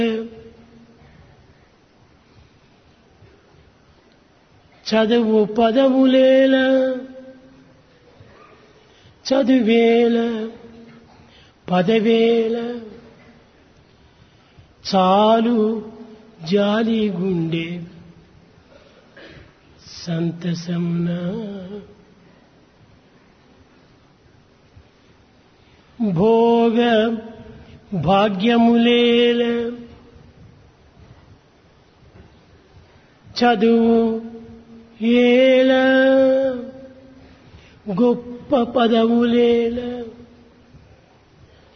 చదువు పదవులేల చదువేల పదవేల చాలు జాలి గుండె సంతసమున భోగ భాగ్యములేల చదువు ఏల గొప్ప పదవులేల